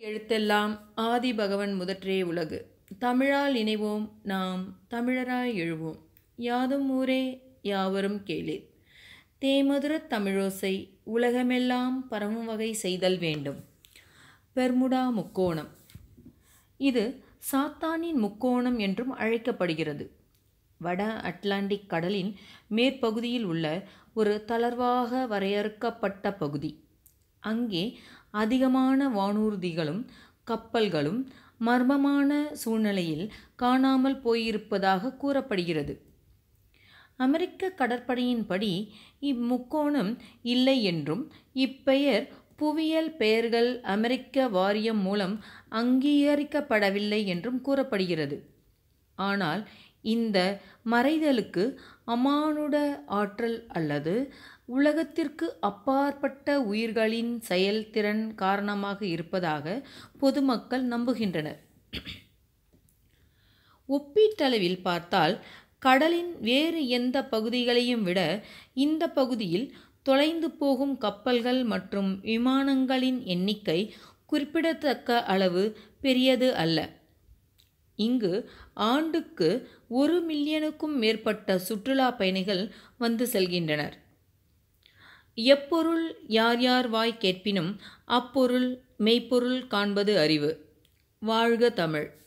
எழுத்தெல்லாம் ஆதி பகவன் முதற்றே உலகு தமிழால் இணைவோம் நாம் தமிழராய் எழுவோம் யாதும் ஊரே யாவரும் கேளீர் தேமதுரத் தமிழோசை உலகமெல்லாம் பரவும் வகை செய்தல் வேண்டும் பெர்முடா முக்கோணம் இது சாத்தானின் முக்கோணம் என்றும் அழைக்கப்படுகிறது வட அட்லாண்டிக் கடலின் மேற்பகுதியில் உள்ள ஒரு தளர்வாக வரையறுக்கப்பட்ட பகுதி அங்கே அதிகமான வானூர்திகளும் கப்பல்களும் மர்மமான சூழ்நிலையில் காணாமல் போயிருப்பதாக கூறப்படுகிறது அமெரிக்க கடற்படையின்படி இம்முக்கோணம் இல்லை என்றும் இப்பெயர் புவியியல் பெயர்கள் அமெரிக்க வாரியம் மூலம் அங்கீகரிக்கப்படவில்லை என்றும் கூறப்படுகிறது ஆனால் இந்த மறைதலுக்கு அமானுட ஆற்றல் அல்லது உலகத்திற்கு அப்பாற்பட்ட உயிர்களின் செயல்திறன் காரணமாக இருப்பதாக பொதுமக்கள் நம்புகின்றனர் ஒப்பீட்டளவில் பார்த்தால் கடலின் வேறு எந்த பகுதிகளையும் விட இந்த பகுதியில் தொலைந்து போகும் கப்பல்கள் மற்றும் விமானங்களின் எண்ணிக்கை குறிப்பிடத்தக்க அளவு பெரியது அல்ல இங்கு ஆண்டுக்கு ஒரு மில்லியனுக்கும் மேற்பட்ட சுற்றுலா பயணிகள் வந்து செல்கின்றனர் எப்பொருள் யார் யார் வாய் கேட்பினும் அப்பொருள் மெய்ப்பொருள் காண்பது அறிவு வாழ்க தமிழ்